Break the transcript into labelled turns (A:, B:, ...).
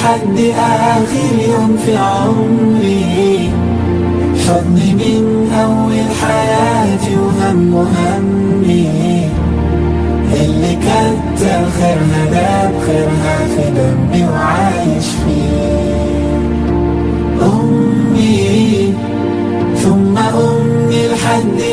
A: لحد آخر يوم في عمري حضني من أول حياتي وهم همي اللي كتر خيرها ده بخيرها في دمي وعايش فيه أمي ثم أمي لحد